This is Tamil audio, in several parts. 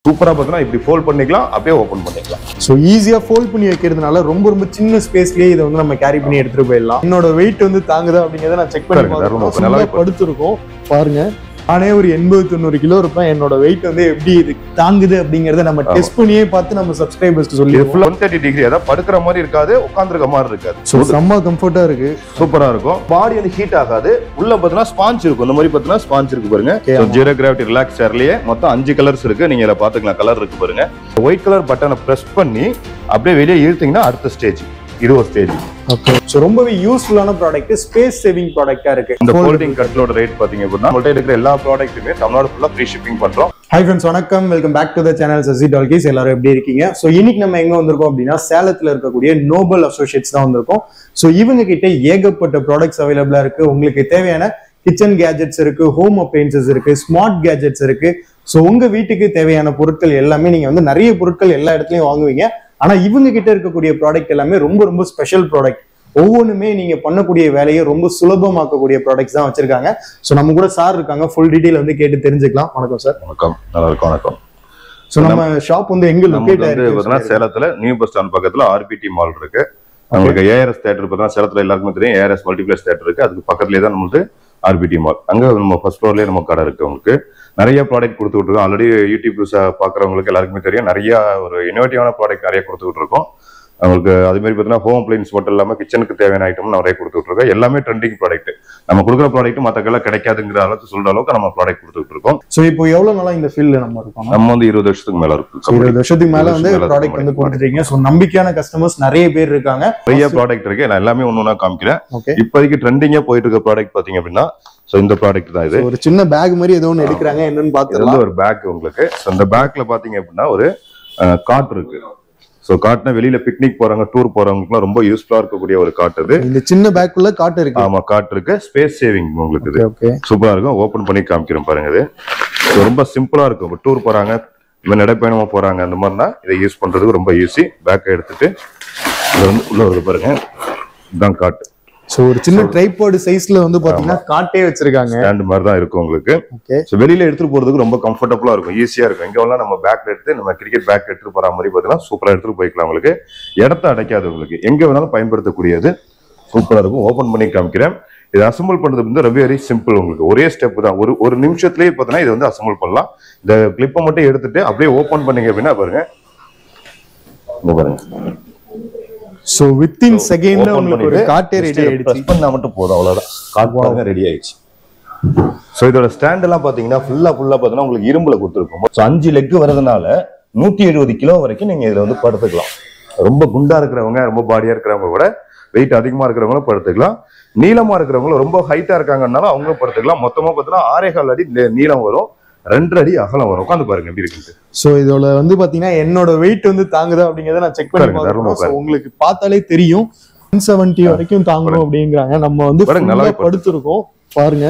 சூப்பரா பார்த்தீங்கன்னா இப்படி ஃபோல்ட் பண்ணிக்கலாம் அப்படியே ஓப்பன் பண்ணிக்கலாம் ஸோ ஈஸியாக ஃபோல்ட் பண்ணி வைக்கிறதுனால ரொம்ப ரொம்ப சின்ன ஸ்பேஸ்லயே இதை வந்து நம்ம கேரி பண்ணி எடுத்துட்டு போயிடலாம் என்னோட வெயிட் வந்து தாங்குதா அப்படிங்கிறத நான் செக் பண்ணி பாருங்க, பார்க்கணும். தர்மம் full ஆ நல்லாவே படுத்திருக்கோம் பாருங்க நானே ஒரு எண்பது தொண்ணூறு கிலோ இருப்பேன் என்னோட வெயிட் வந்து எப்படி இது தாங்குது அப்படிங்கறத நம்ம ஆமா. டெஸ்ட் பண்ணியே பார்த்து நம்ம சப்ஸ்கிரைபர்ஸ்க்கு இது சொல்லி ஃபுல்லா ஒன் தேர்ட்டி டிகிரி அதாவது படுக்கிற மாதிரி இருக்காது உட்காந்துருக்க மாதிரி இருக்காது ஸோ செம்ம கம்ஃபர்ட்டா இருக்கு சூப்பரா இருக்கும் பாடி வந்து ஹீட் ஆகாது உள்ள பாத்தீங்கன்னா ஸ்பாஞ்ச் இருக்கும் இந்த மாதிரி பாத்தீங்கன்னா ஸ்பாஞ்ச் இருக்கு பாருங்க Okay, ஆமா. ஜீரோ கிராவிட்டி ரிலாக்ஸ் சேர்லயே மொத்தம் அஞ்சு கலர்ஸ் இருக்கு நீங்க இதில் பாத்துக்கலாம் கலர் இருக்கு பாருங்க ஒயிட் கலர் பட்டனை பிரஸ் பண்ணி அப்படியே வெளியே இழுத்தீங்கன்னா அடுத்த ஸ்டேஜ் இது ஒரு ஸ்டேஜ் ஓகே ஸோ ரொம்பவே யூஸ்ஃபுல்லான ப்ராடக்ட் ஸ்பேஸ் சேவிங் ப்ராடக்ட்டா இருக்கு இந்த ஃபோல்டிங் கட்லோட ரேட் பாத்தீங்க அப்படின்னா நம்மள்ட்ட இருக்கிற எல்லா ப்ராடக்ட்டுமே தமிழ்நாடு ஃபுல்லா ஃப்ரீ ஷிப்பிங் பண்றோம் ஹாய் ஃப்ரெண்ட்ஸ் வணக்கம் welcome back to the channel Sasi talkies எல்லாரும் எப்படி இருக்கீங்க ஸோ இன்னைக்கு நம்ம எங்க வந்திருக்கோம் அப்படின்னா சேலத்துல இருக்கக்கூடிய நோபல் அசோசியேட்ஸ் தான் வந்திருக்கோம் ஸோ இவங்க கிட்ட ஏகப்பட்ட ப்ராடக்ட்ஸ் அவைலபிளா இருக்கு உங்களுக்கு தேவையான கிச்சன் கேஜெட்ஸ் இருக்கு ஹோம் அப்ளைன்சஸ் இருக்கு ஸ்மார்ட் கேஜெட்ஸ் இருக்கு ஸோ உங்க வீட்டுக்கு தேவையான பொருட்கள் எல்லாமே நீங்க வந்து நிறைய பொருட்கள் எல்லா இடத்துலயும் வாங்குவீங்க ஆனா இவங்க கிட்ட இருக்கக்கூடிய ப்ராடக்ட் எல்லாமே ரொம்ப ரொம்ப ஸ்பெஷல் ப்ராடக்ட் ஒவ்வொன்றுமே நீங்க பண்ணக்கூடிய வேலையை ரொம்ப சுலபமாக்கக்கூடிய ப்ராடக்ட்ஸ் தான் வச்சிருக்காங்க ஸோ நம்ம கூட சார் இருக்காங்க ஃபுல் டீடைல் வந்து கேட்டு தெரிஞ்சுக்கலாம் வணக்கம் சார் வணக்கம் நல்லா இருக்கும் வணக்கம் ஸோ நம்ம ஷாப் வந்து எங்க நமக்கு லொக்கேட் வந்து பாத்தீங்கன்னா ஆயிருக்கு சேலத்துல நியூ பஸ் ஸ்டாண்ட் பக்கத்துல ஆர்பிடி மால் இருக்கு உங்களுக்கு ஏஆர்எஸ் தேட்டர் பார்த்தீங்கன்னா சேலத்துல எல்லாருக்குமே தெரியும் ஏஆர்எஸ் மல்டிபிளெக்ஸ் தேட்டர் இருக்கு அதுக்கு பக்கத்துலேயே தான் நம்மளுக்கு ஆர்பிடி மால் அங்க நம்ம ஃபர்ஸ்ட் ஃப்ளோர்லயே நம்ம கடை இருக்கு உங்களுக்கு நிறைய ப்ராடக்ட் கொடுத்துட்டு இருக்கோம் ஆல்ரெடி யூடியூப் பாக்குறவங்களுக்கு எல்லாருக்குமே தெரியும் நிறைய ஒரு இனோவேட்டிவான ப்ராடக்ட் நிறைய கொடுத்துட்டு இருக்கோம் அவங்களுக்கு அது மாதிரி பார்த்தீங்கன்னா ஹோம் அப்ளைன்ஸ் மட்டும் இல்லாம கிச்சனுக்கு தேவையான ஐட்டம் நிறைய கொடுத்துட்டு இருக்கோம் எல்லாமே ட்ரெண்டிங் ப்ராடக்ட் நம்ம கொடுக்குற ப்ராடக்ட் மற்ற கடையில் கிடைக்காதுங்கிற அளவுக்கு சொல்ற அளவுக்கு நம்ம ப்ராடக்ட் கொடுத்துட்டு இருக்கோம் ஸோ இப்போ எவ்வளவு நாளா இந்த ஃபீல்ட்ல நம்ம இருக்கோம் நம்ம வந்து இருபது வருஷத்துக்கு மேல இருக்கு company. இருபது வருஷத்துக்கு மேல வந்து இருபது வருஷத்துக்கு மேல ப்ராடக்ட் வந்து இருக்கு கொடுத்துருக்கீங்க ஸோ நம்பிக்கையான கஸ்டமர்ஸ் நிறைய பேர் இருக்காங்க நிறைய ப்ராடக்ட் இருக்கு நான் எல்லாமே ஒண்ணு ஒண்ணா காமிக்கிறேன் ஓகே இப்போதைக்கு ட்ரெண்டிங்கா போயிட்டு இருக்க ப்ராடக்ட் பாத்தீங்க அப்படின்னா சோ இந்த ப்ராடக்ட் தான் இது ஒரு சின்ன பேக் மாதிரி ஏதோ ஒன்று எடுக்கிறாங்க என்னன்னு இது பார்த்துடலாம் வந்து ஒரு பேக் உங்களுக்கு ஸோ இந்த பேக்ல பாத்தீங்க அப்படின்னா ஒரு காட் இருக்கு ஸோ காட்னா வெளியில பிக்னிக் போறவங்க டூர் போறவங்களுக்குலாம் ரொம்ப யூஸ்ஃபுல்லா இருக்கக்கூடிய ஒரு காட் இது இந்த சின்ன பேக்குள்ள காட்டு இருக்கு ஆமா காட் இருக்கு ஸ்பேஸ் சேவிங் உங்களுக்கு இது ஓகே ஓகே சூப்பரா இருக்கும் ஓபன் பண்ணி காமிக்கிறேன் பாருங்க இது So, ரொம்ப சிம்பிளா இருக்கும் இப்போ டூர் போறாங்க இந்த நடைப்பயணமா போறாங்க அந்த மாதிரினா இதை யூஸ் பண்றதுக்கு ரொம்ப ஈஸி பேக்கை எடுத்துட்டு இதை வந்து உள்ள வருது பாருங்க இதுதான் காட் ஸோ ஒரு சின்ன ட்ரைபாடு சைஸ்ல வந்து பாத்தீங்கன்னா காட்டே வச்சிருக்காங்க ஸ்டாண்ட் மாதிரி தான் இருக்கும் உங்களுக்கு ஓகே ஸோ வெளியில எடுத்துட்டு போறதுக்கு ரொம்ப கம்ஃபர்டபுளா இருக்கும் ஈஸியா இருக்கும் எங்க வேணா நம்ம பேக் எடுத்து நம்ம கிரிக்கெட் பேக் எடுத்துட்டு போற மாதிரி பார்த்தீங்கன்னா சூப்பரா எடுத்துட்டு போய்க்கலாம் உங்களுக்கு இடத்த அடைக்காது உங்களுக்கு எங்க வேணாலும் பயன்படுத்தக்கூடியது சூப்பரா இருக்கும் ஓபன் பண்ணி காமிக்கிறேன் இது அசம்பிள் பண்றது வந்து ரொம்ப வெரி சிம்பிள் உங்களுக்கு ஒரே ஸ்டெப் தான் ஒரு ஒரு நிமிஷத்துலயே பார்த்தீங்கன்னா இதை வந்து அசம்பிள் பண்ணலாம் இந்த கிளிப்பை மட்டும் எடுத்துட்டு அப்படியே ஓபன் பண்ணீங்க அப்படின்னா பாருங்க இங்க பாருங்க ஸோ வித்தின் செகண்ட்ல Open உங்களுக்கு ஒரு பண்ணிட்டு காட்டே ரெடி just ஆயிடுச்சு press பண்ணா மட்டும் போதும் அவ்வளவுதான் காட் பாருங்க ரெடி ஆயிடுச்சு ஸோ இதோட ஸ்டாண்ட் எல்லாம் பாத்தீங்கன்னா ஃபுல்லா ஃபுல்லா பாத்தீங்கன்னா உங்களுக்கு இரும்புல கொடுத்துருக்கும் ஸோ அஞ்சு லெக் வரதுனால நூத்தி எழுபது கிலோ வரைக்கும் நீங்க இதுல வந்து படுத்துக்கலாம் ரொம்ப குண்டா இருக்கிறவங்க ரொம்ப பாடியா இருக்கிறவங்க கூட வெயிட் அதிகமா இருக்கிறவங்களும் படுத்துக்கலாம் நீளமா இருக்கிறவங்களும் ரொம்ப ஹைட்டா இருக்காங்கன்னாலும் அவங்களும் படுத்துக்கலாம் மொத்தமா பார்த்தீங்கன்னா ஆறே கால் அடி நே- நீளம் வரும் ரெண்டரை அடி அகலம் வரும் உட்காந்து பாருங்க எப்படி இருக்குது ஸோ இதோட வந்து பாத்தீங்கன்னா என்னோட வெயிட் வந்து தாங்குதா அப்படிங்கறத நான் செக் பண்ணி பாருங்க, பார்க்கணும் தாராளமா ஸோ உங்களுக்கு பார்த்தாலே தெரியும் ஒன் செவன்ட்டி வரைக்கும் தாங்கணும் அப்படிங்கிறாங்க நம்ம வந்து பாருங்க, full ஆ நல்லாவே படுத்திருக்கோம் பாருங்க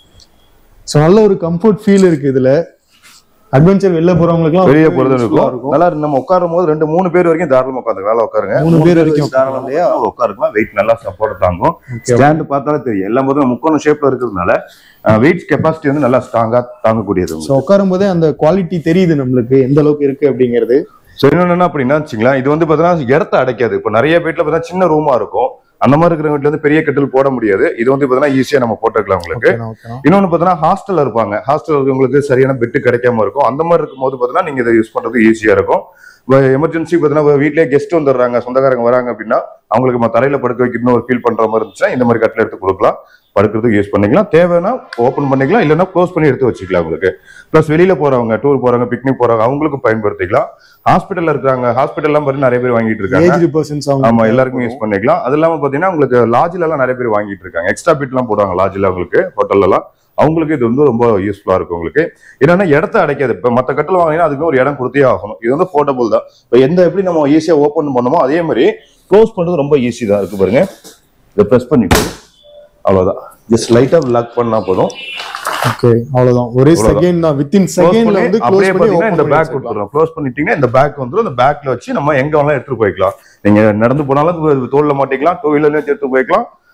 ஸோ நல்ல ஒரு கம்ஃபர்ட் ஃபீல் இருக்கு இதுல அட்வென்ச்சர் வெளில போறவங்களுக்குலாம் வெளியே ரொம்பவே போறது useful ஆ இருக்கும் நல்லா இருக்கு. நம்ம உட்காரும் போது ரெண்டு மூணு பேர் வரைக்கும் தாராளமா உட்காந்து நல்லா உட்காருங்க மூணு பேர் வரைக்கும் தாராளமா இல்லையா? உட்காருக்கலாம் வெயிட் நல்லா சப்போர்ட் தாங்கும் Okay. ஸ்டாண்ட் பார்த்தாலே தெரியும் எல்லாம் போதும் முக்கோண ஷேப்ல இருக்கிறதுனால வெயிட் கெப்பாசிட்டி வந்து நல்லா ஸ்ட்ராங்கா தாங்கக்கூடியது ஸோ உட்காரும் போதே அந்த குவாலிட்டி தெரியுது நம்மளுக்கு எந்த அளவுக்கு இருக்கு அப்படிங்கிறது ஸோ இன்னொன்னு என்ன அப்படின்னா வச்சுங்களேன் இது வந்து பார்த்தீங்கன்னா இடத்த அடைக்காது இப்போ நிறைய வீட்டில் பார்த்தீங்கன்னா சின்ன ரூமா இருக்கும் அந்த மாதிரி இருக்கிற வீட்டுல வந்து பெரிய கட்டில் போட முடியாது இது வந்து பார்த்தீங்கன்னா ஈஸியா நம்ம போட்டுக்கலாம் உங்களுக்கு ஓகேண்ணா, ஓகேண்ணா. இன்னொன்னு பார்த்தீங்கன்னா ஹாஸ்டல்ல இருப்பாங்க ஹாஸ்டல் இருக்கவங்களுக்கு சரியான பெட்டு கிடைக்காம இருக்கும் அந்த மாதிரி இருக்கும்போது பார்த்தீங்கன்னா நீங்க இதை யூஸ் பண்றது ஈஸியா இருக்கும் எமர்ஜென்சி பார்த்தீங்கன்னா வீட்லயே கெஸ்ட் வந்துடுறாங்க சொந்தக்காரங்க வராங்க அப்படின்னா அவங்களுக்கு நம்ம தரையில படுக்க வைக்கணும்னு ஒரு ஃபீல் பண்ற மாதிரி இருந்துச்சுன்னா இந்த மாதிரி கட்டில் எடுத்து கொடுக்கலாம் படுக்கிறதுக்கு யூஸ் பண்ணிக்கலாம் தேவைன்னா ஓப்பன் பண்ணிக்கலாம் இல்லைன்னா க்ளோஸ் பண்ணி எடுத்து வச்சுக்கலாம் உங்களுக்கு ப்ளஸ் வெளியில போறவங்க டூர் போறவங்க பிக்னிக் போறவங்க அவங்களுக்கும் பயன்படுத்திக்கலாம் ஹாஸ்பிட்டல்ல இருக்காங்க ஹாஸ்பிட்டல்லாம் பார்த்து நிறைய பேர் வாங்கிட்டு இருக்காங்க ஏஜ்டு பர்சன்ஸ் ஆமா எல்லாருக்கும் யூஸ் பண்ணிக்கலாம் அது இல்லாம பாத்தீங்கன்னா உங்களுக்கு லாட்ஜ்ல எல்லாம் நிறைய பேர் வாங்கிட்டு இருக்காங்க எக்ஸ்ட்ரா பிட் எல்லாம் போடுவாங்க லாட்ஜ்ல உங்களுக்கு ஹோட்டல்ல எல்லாம் அவங்களுக்கு இது வந்து ரொம்ப யூஸ்ஃபுல்லா இருக்கும் உங்களுக்கு என்னன்னா இடத்த அடைக்காது இப்ப மத்த கட்டில் வாங்கினா அதுக்கு ஒரு இடம் கொடுத்தே ஆகணும் இது வந்து போர்ட்டபுள் தான் இப்ப எந்த எப்படி நம்ம ஈஸியா ஓபன் பண்ணோமோ அதே மாதிரி க்ளோஸ் பண்றது ரொம்ப ஈஸி தான் இருக்கு பாருங்க இதை ப்ரெஸ் பண்ணிட்டு அவ்வளவுதான் ஜஸ்ட் லைட்டா லாக் பண்ணா போதும் ஓகே அவ்வளவுதான் ஒரே அவ்வளவுதான். செகண்ட் தான் வித்தின் Close செகண்ட்ல பண்ணி வந்து அப்படியே க்ளோஸ் பண்ணி பாத்தீங்கன்னா இந்த open பேக் பண்ணி கொடுத்துரும் க்ளோஸ் பண்ணிட்டீங்கன்னா இந்த பேக் வந்துரும் இந்த பேக்ல வச்சு நம்ம எங்க வேணாலும் எடுத்துட்டு போய்க்கலாம் நீங்க நடந்து போனாலும் தோல்ல மாட்டிக்கலாம் டூ வீலர்ல எடுத்து போய்க்கலாம்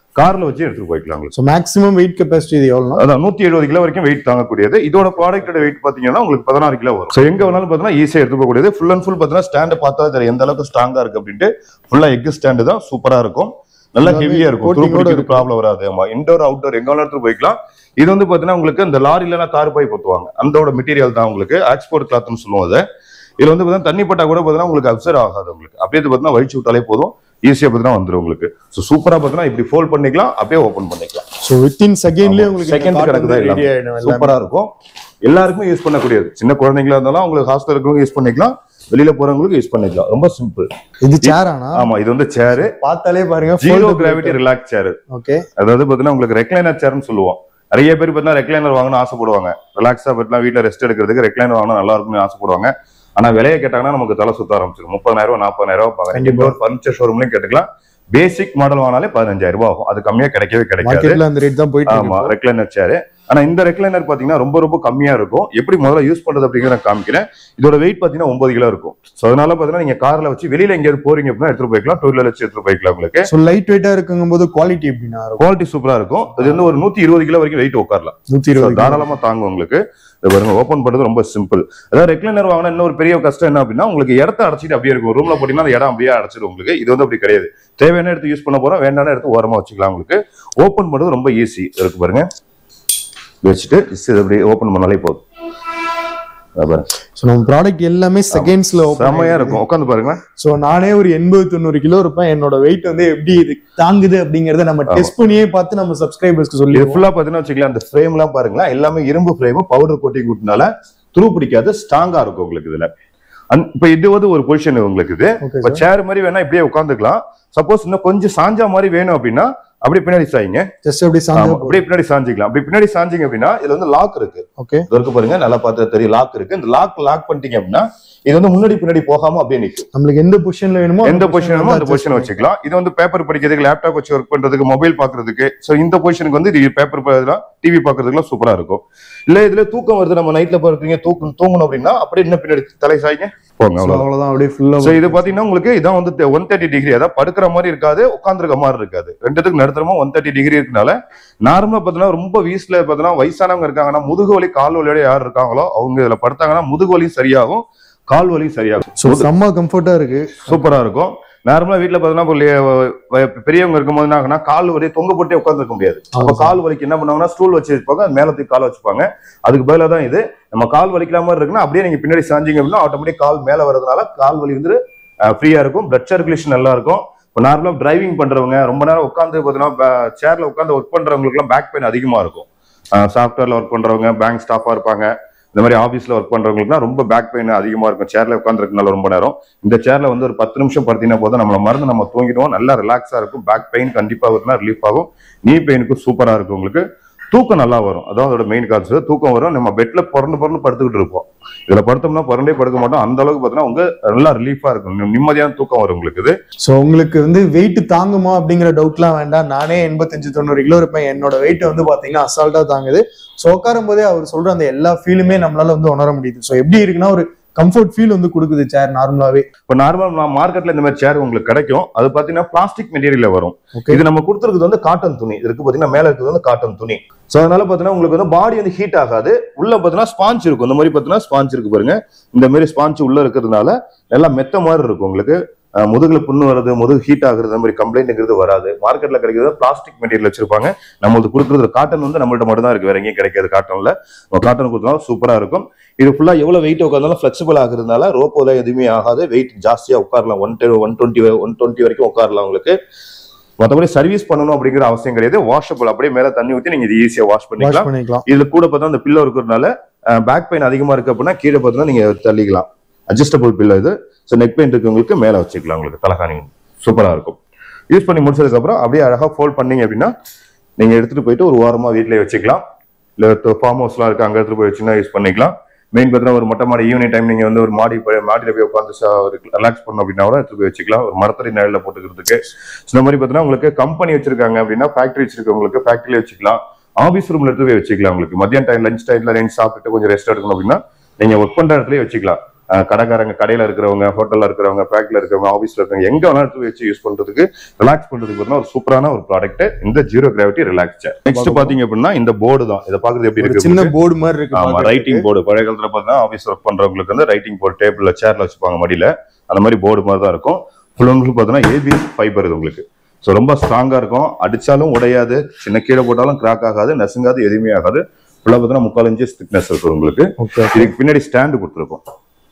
கார்ல வச்சு எடுத்துட்டு போய்க்கலாம் உங்களுக்கு ஸோ மேக்ஸிமம் வெயிட் கெப்பாசிட்டி இது எவ்வளோ அதான் நூத்தி எழுபது கிலோ வரைக்கும் வெயிட் தாங்கக்கூடியது இதோட ப்ராடக்டோட வெயிட் பாத்தீங்கன்னா உங்களுக்கு பதினாறு கிலோ வரும் ஸோ எங்க வேணாலும் பாத்தீங்கன்னா ஈஸியா எடுத்து போகக்கூடியது ஃபுல் அண்ட் ஃபுல் பாத்தீங்கன்னா ஸ்டாண்ட் பார்த்தா தெரியும் எந்த அளவுக்கு ஸ்ட்ராங்கா இருக்கு அப்படின்ட்டு ஃபுல்லா எக் ஸ்டாண்டு தான் சூப்பரா இருக்கும் நல்லா எல்லாமே ஹெவியா இருக்கும் coating ஓட துருப்பிடிக்கிறது இருக்கு. ப்ராப்ளம் வராது ஆமா இன்டோர் அவுட்டோர் எங்க வேணாலும் எடுத்து போய்க்கலாம் இது வந்து பாத்தீங்கன்னா உங்களுக்கு இந்த லாரில தார் பை பொத்துவாங்க அந்தோட மெட்டீரியல் தான் உங்களுக்கு எக்ஸ்போர்ட் கிளாத்னு சொல்லுவோம் அதை இதுல வந்து பாத்தீங்கன்னா தண்ணி பட்டா கூட பாத்தீங்கன்னா உங்களுக்கு அப்சர்வ் ஆகாது உங்களுக்கு அப்படியே பாத்தீங்கன்னா வழிச்சு விட்டாலே போதும் ஈஸியா பாத்தீங்கன்னா வந்துரும் உங்களுக்கு ஸோ சூப்பரா பாத்தீங்கன்னா இப்படி ஃபோல்ட் பண்ணிக்கலாம் அப்படியே ஓபன் பண்ணிக்கலாம் ஸோ வித்தின் செகண்ட்லேயே உங்களுக்கு Second கணக்கு தான் ரெடி எல்லாமே. ஆயிடும் எல்லாமே. சூப்பரா இருக்கும் எல்லாருக்குமே யூஸ் பண்ணக்கூடியது சின்ன குழந்தைங்களா இருந்தாலும் உங்களுக்கு ஹாஸ்டல் இருக்கவங்க யூஸ் பண்ணிக்கலாம் வெளியில போறவங்களுக்கு யூஸ் பண்ணிக்கலாம் ரொம்ப சிம்பிள் இது சேர் ஆனா ஆமா இது வந்து சேரு பார்த்தாலே பாருங்க zero gravity relax chair okay அதாவது பாத்தீங்கன்னா உங்களுக்கு ரெக்லைனர் சேர்னு சொல்லுவோம் நிறைய பேர் பார்த்தீங்கன்னா ரெக்லைனர் வாங்கணும்னு ஆசைப்படுவாங்க ரிலாக்ஸா பார்த்தீங்கன்னா வீட்டுல ரெஸ்ட் எடுக்கிறதுக்கு ரெக்லைனர் வாங்கணும் நல்லா இருக்கும்னு ஆசைப்படுவாங்க ஆனா விலையை கேட்டாங்கன்னா நமக்கு தலை சுத்த ஆரம்பிச்சிடும் முப்பதாயிரம் ரூபாய் நாற்பதாயிரம் ரூபாய் பாருங்க கண்டிப்பா. ஒரு ஃபர்னிச்சர் ஷோரூம்லயும் கேட்டுக்கலாம் பேசிக் மாடல் வாங்கினாலே பதினஞ்சாயிரம் ரூபாய் ஆகும் அது கம்மியா கிடைக்கவே கிடைக்காது மார்க்கெட்ல அந்த ரேட் தான் போயிட்டு ஆமா இருக்கு ரெக்லைனர் சேர் ஆனா இந்த ரெக்லைனர் பாத்தீங்கன்னா ரொம்ப ரொம்ப கம்மியா இருக்கும் எப்படி முதல்ல யூஸ் பண்றது அப்படிங்கிற நான் காமிக்கிறேன் இதோட வெயிட் பாத்தீங்கன்னா ஒன்பது கிலோ இருக்கும் சோ அதனால பாத்தீங்கன்னா நீங்க கார்ல வச்சு வெளியில எங்கேயாவது போறீங்க அப்படின்னா எடுத்துட்டு போய்க்கலாம் டூ வீலர் வச்சு எடுத்துட்டு போய்க்கலாம் உங்களுக்கு ஸோ லைட் வெயிட்டா இருக்குங்கும் போது குவாலிட்டி எப்படின்னா இருக்கும் குவாலிட்டி சூப்பரா இருக்கும் இது வந்து ஒரு நூத்தி இருபது கிலோ வரைக்கும் வெயிட் உட்காரலாம் நூத்தி So, இருபது தாராளமா தாங்கும் உங்களுக்கு இது பாருங்க ஓபன் பண்றது ரொம்ப சிம்பிள் அதாவது ரெக்லைனர் வாங்கினா இன்னொரு பெரிய கஷ்டம் என்ன அப்படின்னா உங்களுக்கு இடத்த அடைச்சிட்டு அப்படியே இருக்கும் ரூம்ல போட்டீங்கன்னா அந்த இடம் அப்படியே அடைச்சிடும் உங்களுக்கு இது வந்து அப்படி கிடையாது தேவையான எடுத்து யூஸ் பண்ண போறோம் வேண்டான எடுத்து ஓரமா வச்சுக்கலாம் உங்களுக்கு ஓபன் பண்றது ரொம்ப ஈஸி இருக்கு பாருங்க இப்படி வச்சுட்டு just இது அப்படி ஓபன் பண்ணாலே போதும் இதோ பாருங்க ஸோ நம்ம ப்ராடக்ட் எல்லாமே செகண்ட்ஸ்ல செம்மையா இருக்கும் உட்காந்து பாருங்க ஸோ நானே ஒரு எண்பது தொண்ணூறு கிலோ இருப்பேன் என்னோட வெயிட் வந்து எப்படி இது தாங்குது அப்படிங்கறத நம்ம டெஸ்ட் பண்ணியே பார்த்து நம்ம சப்ஸ்கிரைபர்ஸ்க்கு சொல்லி இது ஃபுல்லா பாத்தீங்கன்னா வச்சுக்கலாம் அந்த ஃப்ரேம் எல்லாம் பாருங்களேன் எல்லாமே இரும்பு ஃப்ரேம் பவுடர் கோட்டிங் விட்டனால துரு பிடிக்காது ஸ்ட்ராங்கா இருக்கும் உங்களுக்கு இதுல அந்- இப்ப இது வந்து ஒரு பொசிஷன் உங்களுக்கு இது ஓகே இப்ப சேர் மாதிரி வேணா இப்படியே உட்காந்துக்கலாம் சப்போஸ் இன்னும் கொஞ்சம் சாஞ்சா மாதிரி வேணும் அப்படின்னா அப்படியே பின்னாடி சாய்ங்க ஜஸ்ட் அப்படி ஆமா, சாந்து அப்படியே பின்னாடி சாஞ்சிக்கலாம் அப்படி பின்னாடி சாஞ்சிங்க அப்படின்னா இதுல வந்து லாக் இருக்கு ஓகே இது இருக்கு பாருங்க நல்லா பார்த்து தெரியும் லாக் இருக்கு இந்த லாக் லாக் பண்ணிட்டீங்க அப்படின்னா இது வந்து முன்னாடி பின்னாடி போகாம அப்படியே நிக்கும் நம்மளுக்கு எந்த பொசிஷன்ல வேணுமோ எந்த பொசிஷன் வேணுமோ அந்த பொசிஷன் வச்சுக்கலாம் இது வந்து பேப்பர் படிக்கிறதுக்கு லேப்டாப் வச்சு ஒர்க் பண்றதுக்கு மொபைல் பாக்குறதுக்கு சோ இந்த பொசிஷனுக்கு வந்து இது பேப்பர் டிவி பாக்குறதுக்குலாம் சூப்பரா இருக்கும் இல்ல இதுல தூக்கம் வருது நம்ம நைட்ல போறீங்க தூக்கம் தூங்கணும் அப்படின்னா அப்படியே இன்னும் பின்னாடி தலை சாய்ங்க போங்க அவ்வளவு அவ்வளவுதான் அப்படியே ஃபுல்லா சோ இது பாத்தீங்கன்னா உங்களுக்கு இதான் வந்து ஒன் தேர்ட்டி டிகிரி அதாவது படுக்கிற மாதிரி இருக்காது உட்காந்துருக்க மாதிரி இருக்காது ரெண்டுத்துக்கு நடுத்தரமா ஒன் தேர்ட்டி டிகிரி இருக்கனால நார்மலா பாத்தீங்கன்னா ரொம்ப வீஸ்ல பாத்தீங்கன்னா வயசானவங்க இருக்காங்கன்னா முதுகு வலி கால் வலியோட யார் இருக்காங்களோ அவங்க இதுல படுத்தாங்கன்னா முதுகு வலியும் சரியாகும் கால் வலியும் சரியாகும் ஸோ செம்ம கம்ஃபர்ட்டா இருக்கு சூப்பரா இருக்கும் நார்மலா வீட்ல பாத்தீங்கன்னா இப்போ லே- வ- பெரியவங்க இருக்கும்போது என்ன ஆகுனா கால் வலி தொங்க போட்டே உட்கார்ந்து இருக்க முடியாது அப்ப கால் வலிக்கு என்ன பண்ணுவாங்கன்னா ஸ்டூல் வச்சு வச்சுப்பாங்க அது மேல தூக்கி கால் வச்சுப்பாங்க அதுக்கு பதிலா தான் இது நம்ம கால் வலிக்கிற மாதிரி இருக்குன்னா அப்படியே நீங்க பின்னாடி சாஞ்சிங்க அப்படின்னா ஆட்டோமேட்டிக் கால் மேல வரதுனால கால் வலி வந்து ஃப்ரீயா இருக்கும் பிளட் சர்க்குலேஷன் நல்லா இருக்கும் இப்போ நார்மலா டிரைவிங் பண்றவங்க ரொம்ப நேரம் உட்காந்து பாத்தீங்கன்னா சேர்ல உட்காந்து ஒர்க் பண்றவங்களுக்கு எல்லாம் பேக் பெயின் அதிகமா இருக்கும் சாஃப்ட்வேர்ல ஒர்க் பண்றவங்க பேங்க் ஸ்டாஃபா இருப்பாங்க இந்த மாதிரி ஆபீஸ்ல ஒர்க் பண்றவங்களுக்குலாம் ரொம்ப பேக் பெயின் அதிகமா இருக்கும் சேர்ல உட்காந்துருக்கனால ரொம்ப நேரம் இந்த சேர்ல வந்து ஒரு பத்து நிமிஷம் படுத்தீங்கன்னா போதும் நம்மள மருந்து நம்ம தூங்கிடுவோம் நல்லா ரிலாக்ஸா இருக்கும் பேக் பெயின் கண்டிப்பா வரும்னா ரிலீஃப் ஆகும் நீ பெயினுக்கும் சூப்பரா இருக்கும் உங்களுக்கு தூக்கம் நல்லா வரும் அதான் அதோட மெயின் கான்செப்ட் தூக்கம் வரும் நம்ம பெட்ல புரண்டு புரண்டு படுத்துக்கிட்டு இருப்போம் இதுல படுத்தோம்னா புரண்டே படுக்க மாட்டோம் அந்த அளவுக்கு பார்த்தீங்கன்னா உங்க நல்லா ரிலீஃபா இருக்கும் நிம்~ நிம்மதியான தூக்கம் வரும் உங்களுக்கு இது ஸோ உங்களுக்கு வந்து வெயிட் தாங்குமா அப்படிங்கிற டவுட்லாம் வேண்டாம் நானே எண்பத்தஞ்சு தொண்ணூறு கிலோ இருப்பேன் என்னோட வெயிட் வந்து பாத்தீங்கன்னா அசால்ட்டா தாங்குது ஸோ உட்காரும் போதே அவர் சொல்ற அந்த எல்லா ஃபீலுமே நம்மளால வந்து உணர முடியுது ஸோ எப்படி இருக்குன்னா ஒரு கம்ஃபர்ட் ஃபீல் வந்து கொடுக்குது சேர் நார்மலாவே இப்போ நார்மல் மார்க்கெட்ல இந்த மாதிரி சேர் உங்களுக்கு கிடைக்கும் அது பாத்தீங்கன்னா பிளாஸ்டிக் மெட்டீரியல்ல வரும் ஓகே இது நம்ம கொடுத்துருக்குது வந்து காட்டன் துணி இதுக்கு பாத்தீங்கன்னா மேல இருக்கிறது வந்து காட்டன் துணி சோ அதனால பாத்தீங்கன்னா உங்களுக்கு வந்து பாடி வந்து ஹீட் ஆகாது உள்ள பாத்தீங்கன்னா ஸ்பாஞ்ச் இருக்கும் இந்த மாதிரி பாத்தீங்கன்னா ஸ்பாஞ்ச் இருக்கு பாருங்க இந்த மாதிரி ஸ்பாஞ்ச் உள்ள இருக்கிறதுனால நல்லா மெத்த மாதிரி இருக்கும் உங்களுக்கு அஹ், முதுகுல புண்ணு வர்றது முதுகு ஹீட் ஆகுறது அந்த மாதிரி கம்ப்ளைண்ட்ங்கிறது வராது மார்க்கெட்ல கிடைக்கிறது பிளாஸ்டிக் மெட்டீரியல் வச்சிருப்பாங்க நம்மளுக்கு கொடுக்குறது காட்டன் வந்து நம்மள்ட்ட மட்டும் தான் இருக்கு வேற எங்கேயும் கிடைக்காது காட்டன்ல காட்டன் கொடுத்தாலும் சூப்பரா இருக்கும் இது ஃபுல்லா எவ்வளவு வெயிட் உட்காந்தாலும் ஃபிளெக்சிபிள் ஆகுறதுனால ரோப்போல எதுவுமே ஆகாது வெயிட் ஜாஸ்தியா உட்காரலாம் one one twenty one twenty வரைக்கும் உட்காரலாம் உங்களுக்கு மற்றபடி சர்வீஸ் பண்ணணும் அப்படிங்கிற அவசியம் கிடையாது வாஷபிள் அப்படியே மேல தண்ணி ஊத்தி நீங்க இது ஈஸியா வாஷ் வாஷ் பண்ணிக்கலாம் பண்ணிக்கலாம் இதுல கூட பார்த்தா அந்த பில்லோ இருக்கிறதுனால பேக் பெயின் அதிகமா இருக்கு அப்படின்னா கீழே பார்த்தீங்கன்னா நீங்க தள்ளிக்கலாம் அட்ஜஸ்டபிள் பில்லோ இது ஸோ நெக் பெயின் இருக்கவங்களுக்கு மேல வச்சுக்கலாம் உங்களுக்கு தலகாணி சூப்பரா இருக்கும் யூஸ் பண்ணி முடிச்சதுக்கு அப்புறம் அப்படியே அழகா ஃபோல்ட் பண்ணீங்க அப்படின்னா நீங்க எடுத்துட்டு போயிட்டு ஒரு வாரமா வீட்லயே வச்சுக்கலாம் இல்ல ஃபார்ம் ஹவுஸ்லாம் இருக்கு அங்க எடுத்துட்டு போய் வச்சுன்னா யூஸ் பண்ணிக்கலாம் மெயின் பார்த்தீங்கன்னா ஒரு மொட்டை மாடி ஈவினிங் டைம் நீங்க வந்து ஒரு மாடி போய் மாடியில போய் உட்காந்து ரிலாக்ஸ் பண்ணணும் அப்படின்னா கூட எடுத்துட்டு போய் வச்சுக்கலாம் ஒரு மரத்தடி நிழல்ல போட்டுக்கிறதுக்கு So, இந்த மாதிரி பார்த்தீங்கன்னா உங்களுக்கு கம்பெனி வச்சிருக்காங்க அப்படின்னா ஃபேக்டரி வச்சிருக்கவங்களுக்கு ஃபேக்டரியில வச்சுக்கலாம் ஆபீஸ் ரூம்ல எடுத்து போய் வச்சுக்கலாம் உங்களுக்கு மதியம் டைம் லஞ்ச் டைம்ல ரெண்டு சாப்பிட்டுட்டு கொஞ்சம் ரெஸ்ட் எடுக்கணும் அப்படின்னா நீங்க ஒர்க் பண்ற இடத்துலயே வச்சுக்கலாம் அஹ், கடைக்காரங்க கடையில இருக்கிறவங்க ஹோட்டல்ல இருக்கிறவங்க ஃபேக்டரியில் இருக்கிறவங்க ஆஃபீஸ்ல இருக்கிறவங்க எங்க வேணாலும் எடுத்து வச்சு யூஸ் பண்றதுக்கு ரிலாக்ஸ் பண்றதுக்கு பார்த்தீங்கன்னா ஒரு சூப்பரான ஒரு ப்ராடக்ட் இந்த zero gravity relax chair next பாத்தீங்க அப்படின்னா இந்த போர்டு தான் இதை பாக்குறது எப்படி ஒரு இருக்கு சின்ன போர்டு மாதிரி இருக்கு ஆமா பார்க்கறதுக்கு. ரைட்டிங் போர்டு பழைய காலத்துல பார்த்தீங்கன்னா ஆஃபீஸ் ஒர்க் பண்றவங்களுக்கு வந்து ரைட்டிங் போர்டு டேபிள்ல சேர்ல வச்சுப்பாங்க மடியில அந்த மாதிரி போர்டு மாதிரி தான் இருக்கும் ஃபுல் அண்ட் ஃபுல் பார்த்தீங்கன்னா ஏபிஎஸ் ஃபைபர் இது உங்களுக்கு ஸோ ரொம்ப ஸ்ட்ராங்கா இருக்கும் அடிச்சாலும் உடையாது சின்ன கீழே போட்டாலும் கிராக் ஆகாது நசுங்காது எதுவுமே ஆகாது ஃபுல்லாக பார்த்தீங்கன்னா முக்கால் இன்ச்சு திக்னஸ் இருக்கும் உங்களுக்கு ஓகே இதுக்கு பின்னாடி ஸ்டாண்டு கொடுத்துருக்கோம்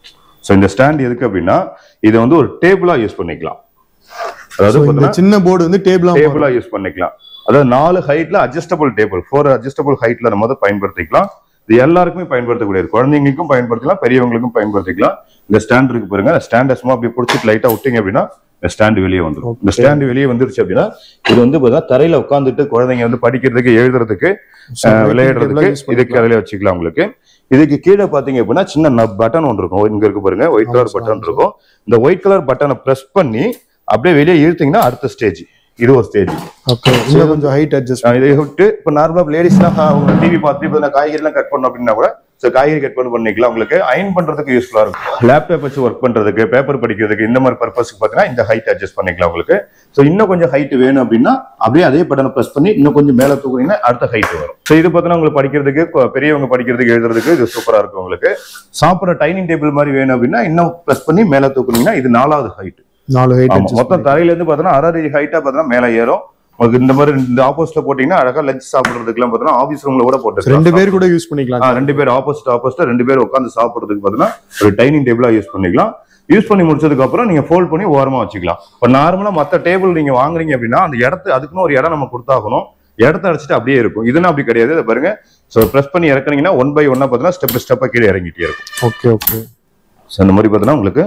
ஸோ இந்த ஸ்டாண்ட் எதுக்கு அப்படின்னா இதை வந்து ஒரு டேபிளா யூஸ் பண்ணிக்கலாம் அதாவது So, இந்த பார்த்தீங்கன்னா சின்ன போர்டு வந்து டேபிளா டேபிளா யூஸ் பண்ணிக்கலாம் அதாவது நாலு ஹைட்ல அட்ஜஸ்டபிள் டேபிள் ஃபோர் அட்ஜஸ்டபிள் ஹைட்ல நம்ம வந்து பயன்படுத்திக்கலாம் இது எல்லாருக்குமே பயன்படுத்தக்கூடியது குழந்தைங்களுக்கும் பயன்படுத்திக்கலாம் பெரியவங்களுக்கும் பயன்படுத்திக்கலாம் இந்த ஸ்டாண்ட் இருக்கு பாருங்க ஸ்டாண்ட் சும்மா அப்படி பிடிச்சிட்டு லைட்டா விட்டீங்க அப்படின்னா இந்த ஸ்டாண்ட் வெளியே வந்துடும் இந்த ஸ்டாண்ட் வெளியே வந்துருச்சு அப்படின்னா இது வந்து பார்த்தா தரையில உட்காந்துட்டு குழந்தைங்க வந்து படிக்கிறதுக்கு எழுதுறதுக்கு அஹ், விளையாடுறதுக்கு இதுக்கு கரையில வச்சுக்கலாம் உங்களுக்கு இதுக்கு கீழே பாத்தீங்க அப்படின்னா சின்ன பட்டன் ஒன்று இருக்கும் இங்க இருக்கு பாருங்க ஒயிட் கலர் பட்டன் இருக்கும் இந்த ஒயிட் கலர் பட்டனை பிரஸ் பண்ணி அப்படியே வெளியே இழுத்தீங்கன்னா அடுத்த ஸ்டேஜ் இது ஒரு ஸ்டேஜ் ஓகே இன்னும் கொஞ்சம் ஹைட் அட்ஜஸ்ட் ஆஹ் இதை விட்டு இப்போ நார்மலா லேடிஸ்லாம் அவங்க டிவி பார்த்து இப்போ நான் காய்கறிலாம் கட் பண்ணணும் அப்படின்னா கூட ஸோ காய்கறி கட் பண்ணி பண்ணிக்கலாம் உங்களுக்கு அயன் பண்றதுக்கு யூஸ்ஃபுல்லா இருக்கும் லேப்டாப் வச்சு ஒர்க் பண்றதுக்கு பேப்பர் படிக்கிறதுக்கு இந்த மாதிரி பர்பஸ்க்கு பார்த்தீங்கன்னா இந்த ஹைட் அட்ஜஸ்ட் பண்ணிக்கலாம் உங்களுக்கு ஸோ இன்னும் கொஞ்சம் ஹைட் வேணும் அப்படின்னா அப்படியே அதே பட்டனை ப்ரெஸ் பண்ணி இன்னும் கொஞ்சம் மேலே தூக்குனீங்கன்னா அடுத்த ஹைட் வரும் ஸோ இது பார்த்தீங்கன்னா உங்களுக்கு படிக்கிறதுக்கு கொ- பெரியவங்க படிக்கிறதுக்கு எழுதுறதுக்கு இது சூப்பரா இருக்கும் உங்களுக்கு சாப்பிட்ற டைனிங் டேபிள் மாதிரி வேணும் அப்படின்னா இன்னும் ப்ரெஸ் பண்ணி மேலே தூக்குனீங்கன்னா இது நாலாவது ஹைட் நாலு ஹைட் ஆமா மொத்தம் தரையில இருந்து பார்த்தோன்னா அரை அடி ஹைட்டா பார்த்தோன்னா மேல ஏறும் உங்களுக்கு இந்த மாதிரி இந்த ஆப்போசிட்ல போட்டீங்கன்னா அழகா லஞ்ச் சாப்பிடுறதுக்குலாம் பார்த்தோன்னா ஆபீஸ் ரூம்ல கூட போட்டு ரெண்டு பேர் கூட யூஸ் பண்ணிக்கலாம் ரெண்டு பேர் ஆப்போசிட் ஆப்போசிட் ரெண்டு பேர் உட்காந்து சாப்பிடுறதுக்கு பார்த்தீங்கன்னா ஒரு டைனிங் டேபிளா யூஸ் பண்ணிக்கலாம் யூஸ் பண்ணி முடிச்சதுக்கு அப்புறம் நீங்க ஃபோல்ட் பண்ணி ஓரமா வச்சுக்கலாம் இப்போ நார்மலா மத்த டேபிள் நீங்க வாங்குறீங்க அப்படின்னா அந்த இடத்து அதுக்குன்னு ஒரு இடம் நம்ம கொடுத்தாகணும் இடத்த அடிச்சுட்டு அப்படியே இருக்கும் இதுனா அப்படி கிடையாது இதை பாருங்க ஸோ ப்ரெஸ் பண்ணி இறக்குனீங்கன்னா ஒன் பை ஒன்னா பார்த்தீங்கன்னா ஸ்டெப் பை ஸ்டெப்பா கீழே இறங்கிட்டே இருக்கும் ஓகே ஓகே ஸோ அந்த மாதிரி பார்த்தீங்கன்னா உங்களுக்கு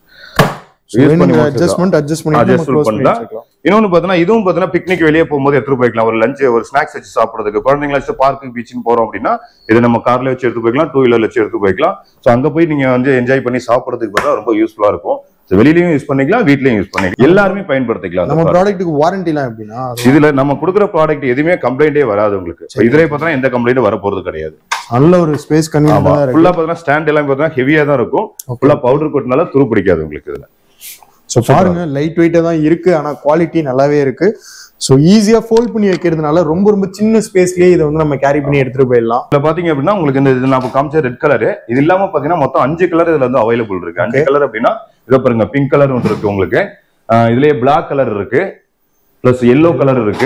யூஸ் பண்ணி முடிச்சதுக்கு அட்ஜஸ்ட்மெண்ட் அட்ஜஸ்ட் பண்ணி நம்ம Adjust க்ளோஸ் பண்ணி பண்ணலாம். வச்சுக்கலாம் இன்னொன்னு பார்த்தீங்கன்னா இதுவும் பார்த்தீங்கன்னா பிக்னிக் வெளியே போகும்போது எடுத்துட்டு போய்க்கலாம் ஒரு லஞ்ச் ஒரு ஸ்நாக்ஸ் வச்சு சாப்பிடுறதுக்கு குழந்தைங்கள வச்சு பார்க்கு பீச்சுன்னு போறோம் அப்படின்னா இதை நம்ம கார்ல வச்சு எடுத்து போய்க்கலாம் டூ வீலர்ல வச்சு எடுத்து போய்க்கலாம் ஸோ அங்க போய் நீங்க வந்து என்ஜாய் பண்ணி சாப்பிடுறதுக்கு பார்த்தா ரொம்ப யூஸ்ஃபுல்லா இருக்கும் So வெளியிலயும் யூஸ் பண்ணிக்கலாம் வீட்லயும் யூஸ் பண்ணிக்கலாம் எல்லாருமே பயன்படுத்திக்கலாம் அந்த நம்ம product. ப்ராடக்ட்டுக்கு வாரண்டிலாம் எப்படின்னா அது இதுல நம்ம கொடுக்குற ப்ராடக்ட் எதுவுமே கம்ப்ளைண்டே வராது உங்களுக்கு So இதுலயே பார்த்தா எந்த கம்ப்ளைண்டும் வர போறது கிடையாது நல்ல ஒரு ஸ்பேஸ் ஆமா கன்வீனியன்டா இருக்கு ஃபுல்லா பார்த்தீங்கன்னா ஸ்டாண்ட் எல்லாம் பார்த்தீங்கன்னா ஹெவியா தான் இருக்கும் ஃபுல்லா பவுடர் கொட்டினால துரு பிடிக்காது உங்களுக்கு இதுல ஸோ பாருங்க லைட் வெயிட்டா தான் இருக்கு ஆனா குவாலிட்டி நல்லாவே இருக்கு ஸோ ஈஸியா ஃபோல்ட் பண்ணி வைக்கிறதுனால ரொம்ப ரொம்ப சின்ன ஸ்பேஸ்லயே இதை வந்து நம்ம கேரி பண்ணி எடுத்துட்டு போயிடலாம் இதுல பாத்தீங்க அப்படின்னா உங்களுக்கு இந்த இது நான் காமிச்ச ரெட் கலர் இது இல்லாம பாத்தீங்கன்னா மொத்தம் அஞ்சு கலர் இதுல வந்து அவைலபிள் இருக்கு அஞ்சு கலர் அப்படின்னா இதை பாருங்க பிங்க் கலர் ஒன்று இருக்கு உங்களுக்கு ஆஹ் இதுலயே பிளாக் கலர் இருக்கு பிளஸ் எல்லோ கலர் இருக்கு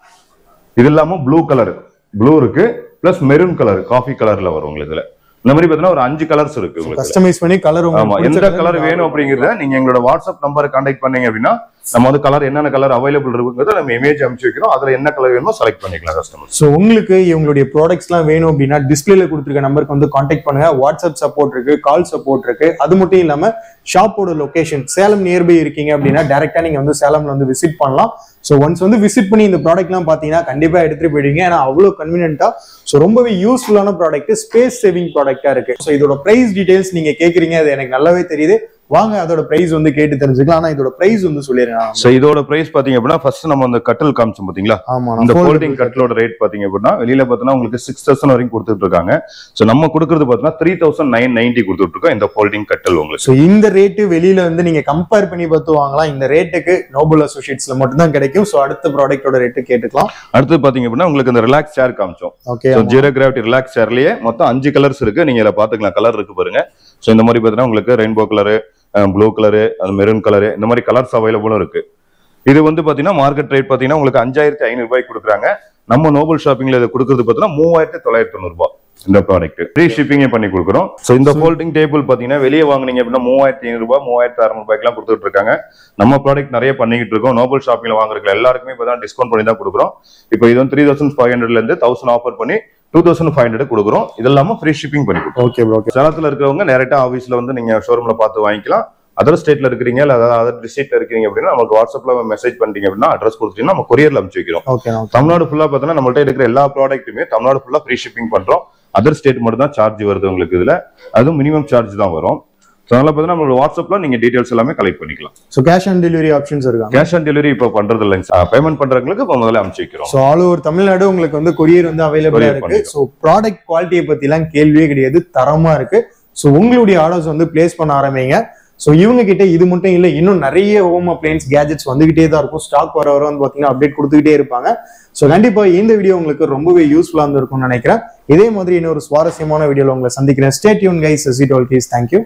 இது இல்லாம ப்ளூ கலர் ப்ளூ இருக்கு பிளஸ் மெரூன் கலர் காஃபி கலர்ல வரும் உங்களுக்கு இதுல இந்த மாதிரி பாத்தீங்கன்னா ஒரு அஞ்சு கலர்ஸ் இருக்கு உங்களுக்கு கஸ்டமைஸ் பண்ணி கலர் ஆமா எந்த கலர் வேணும் அப்படிங்கறத நீங்க எங்களோட வாட்ஸ்அப் நம்பரை கான்டாக்ட் பண்ணீங்க அப்படின்னா நம்ம வந்து கலர் என்னென்ன கலர் அவைலபிள் இருக்குங்கிறத நம்ம இமேஜ் அனுப்பிச்சு வைக்கிறோம் அதுல என்ன கலர் வேணுமோ செலக்ட் பண்ணிக்கலாம் கஸ்டமர் ஸோ உங்களுக்கு இவங்களுடைய ப்ராடக்ட்ஸ்லாம் வேணும் அப்படின்னா டிஸ்பிளேல கொடுத்துருக்க நம்பருக்கு வந்து காண்டாக்ட் பண்ணுங்க வாட்ஸ்அப் சப்போர்ட் இருக்கு கால் சப்போர்ட் இருக்கு அது மட்டும் இல்லாம ஷாப்போட லொகேஷன் சேலம் நியர்பை இருக்கீங்க அப்படின்னா டேரக்டா நீங்க வந்து சேலம்ல வந்து விசிட் பண்ணலாம் ஸோ ஒன்ஸ் வந்து விசிட் பண்ணி இந்த ப்ராடக்ட்லாம் பார்த்தீங்கன்னா கண்டிப்பா எடுத்துட்டு போயிடுவீங்க ஏன்னா அவ்வளோ கன்வீனியன்ட்டா ஸோ ரொம்பவே யூஸ்ஃபுல்லான ப்ராடக்ட் ஸ்பேஸ் சேவிங் ப்ராடக்டா இருக்கு ஸோ இதோட பிரைஸ் டீடைல்ஸ் நீங்க கேக்குறீங்க அது எனக்கு நல்லாவே தெரியுது வாங்க அதோட பிரைஸ் வந்து கேட்டு தெரிஞ்சுக்கலாம் ஆனா இதோட பிரைஸ் வந்து சொல்லிடுறேன் சோ இதோட பிரைஸ் பாத்தீங்க அப்படின்னா ஃபர்ஸ்ட் நம்ம அந்த கட்டில் காமிச்சோம் பாத்தீங்களா ஆமா இந்த நான் ஃபோல்டிங் கட்டிலோட ரேட் பாத்தீங்க அப்படின்னா வெளியில பார்த்தோன்னா உங்களுக்கு சிக்ஸ் தௌசண்ட் வரைக்கும் கொடுத்துட்டு இருக்காங்க சோ நம்ம கொடுக்கறது பார்த்தோன்னா த்ரீ தௌசண்ட் நைன் நைன்டி கொடுத்துட்டு இருக்கோம் இந்த ஃபோல்டிங் கட்டில் உங்களுக்கு ஸோ இந்த ரேட்டு வெளியில வந்து நீங்க கம்பேர் பண்ணி பார்த்து வாங்கலாம் இந்த ரேட்டுக்கு நோபல் அசோசியேட்ஸ்ல மட்டும் தான் கிடைக்கும் ஸோ அடுத்த ப்ராடக்ட்டோட ரேட்டு கேட்டுக்கலாம் அடுத்து பாத்தீங்க அப்படின்னா உங்களுக்கு இந்த ரிலாக்ஸ் சேர் காமிச்சோம் okay so zero gravity relax சேர்லயே மொத்தம் அஞ்சு கலர்ஸ் இருக்கு நீங்க இதில் பாத்துக்கலாம் கலர் இருக்கு பாருங்க ஸோ இந்த மாதிரி பார்த்தீங்கன்னா உங்களுக்கு ரெயின்போ கலரு ப்ளூ கலரு அது மெரூன் கலரு இந்த மாதிரி கலர்ஸ் அவைலபிளும் இருக்கு இது வந்து பாத்தீங்கன்னா மார்க்கெட் ரேட் பாத்தீங்கன்னா உங்களுக்கு அஞ்சாயிரத்தி ஐநூறு ரூபாய்க்கு கொடுக்குறாங்க நம்ம நோபல் ஷாப்பிங்ல இதை கொடுக்கறது பாத்தீங்கன்னா மூவாயிரத்தி தொள்ளாயிரத்தி தொண்ணூறு ரூபாய் இந்த ப்ராடக்ட் ஃப்ரீ ஷிப்பிங்கே பண்ணி கொடுக்குறோம் ஸோ இந்த ஃபோல்டிங் டேபிள் பாத்தீங்கன்னா வெளியே வாங்குனீங்க அப்படின்னா மூவாயிரத்தி ஐநூறு ரூபாய் மூவாயிரத்தி அறுநூறு ரூபாய்க்குலாம் கொடுத்துட்டு இருக்காங்க நம்ம ப்ராடக்ட் நிறைய பண்ணிக்கிட்டு இருக்கோம் நோபல் ஷாப்பிங்ல வாங்குறதுல எல்லாருக்குமே இப்போ தான் டிஸ்கவுண்ட் பண்ணி தான் கொடுக்குறோம் இப்போ இது வந்து த்ரீ தௌசண்ட் ஃபைவ் ஹண்ட்ரட்ல இருந்து தௌசண்ட் ஆஃபர் பண்ணி டூ தௌசண்ட் ஃபைவ் ஹண்ட்ரட் கொடுக்குறோம் இது இல்லாம ஃப்ரீ ஷிப்பிங் பண்ணி கொடுக்குறோம் ஓகே ஓகே சேலத்துல இருக்கிறவங்க டேரக்டா ஆஃபீஸ்ல வந்து நீங்க ஷோரூம்ல பார்த்து வாங்கிக்கலாம் அதர் ஸ்டேட்ல இருக்கிறீங்க இல்ல அதாவது அதர் டிஸ்ட்ரிக்ட்ல இருக்கீங்க அப்படின்னா நமக்கு வாட்ஸ்அப்ல மெசேஜ் பண்ணிட்டீங்க அப்படின்னா அட்ரஸ் கொடுத்துட்டீங்கன்னா நம்ம கொரியர்ல அனுப்பிச்சு வைக்கிறோம் ஓகே தமிழ்நாடு ஃபுல்லா பார்த்தோன்னா நம்மள்ட்ட இருக்கிற எல்லா ப்ராடக்ட்டுமே தமிழ்நாடு ஃபுல்லா ஃப்ரீ ஷிப்பிங் பண்றோம் அதர் ஸ்டேட் மட்டும் தான் சார்ஜ் வருது உங்களுக்கு இதுல அதுவும் மினிமம் சார்ஜ் தான் வரும் ஸோ அதனால பார்த்தீங்கன்னா நம்மளோட வாட்ஸ்அப்ல நீங்க டீடைல்ஸ் எல்லாமே கலெக்ட் பண்ணிக்கலாம் so cash on delivery options இருக்காங்க கேஷ் ஆன் டெலிவரி இப்போ பண்றது இல்லைங்க பேமெண்ட் பண்றவங்களுக்கு இப்போ முதல்ல அனுப்பிச்சு வைக்கிறோம் ஸோ ஆல் ஓவர் தமிழ்நாடு உங்களுக்கு வந்து கொரியர் வந்து அவைலபிளா Courier இருக்கு பண்ணிக்கலாம். ஸோ ப்ராடக்ட் குவாலிட்டியை பத்திலாம் கேள்வியே கிடையாது தரமா இருக்கு ஸோ உங்களுடைய ஆர்டர்ஸ் வந்து பிளேஸ் பண்ண ஆரம்பிங்க ஸோ இவங்க கிட்ட இது மட்டும் இல்லை இன்னும் நிறைய ஹோம் அப்ளைன்ஸ் கேஜெட்ஸ் வந்துகிட்டே தான் இருக்கும் ஸ்டாக் வர வர வந்து பார்த்தீங்கன்னா அப்டேட் கொடுத்துக்கிட்டே இருப்பாங்க ஸோ கண்டிப்பா இந்த வீடியோ உங்களுக்கு ரொம்பவே யூஸ்ஃபுல்லாக இருந்திருக்கும்னு நினைக்கிறேன் இதே மாதிரி இன்னொரு சுவாரஸ்யமான வீடியோவில் உங்களை சந்திக்கிறேன் ஸ்டேட் யூன் கைஸ் எஸ்இ டுவெல் கேஸ் தேங்க்யூ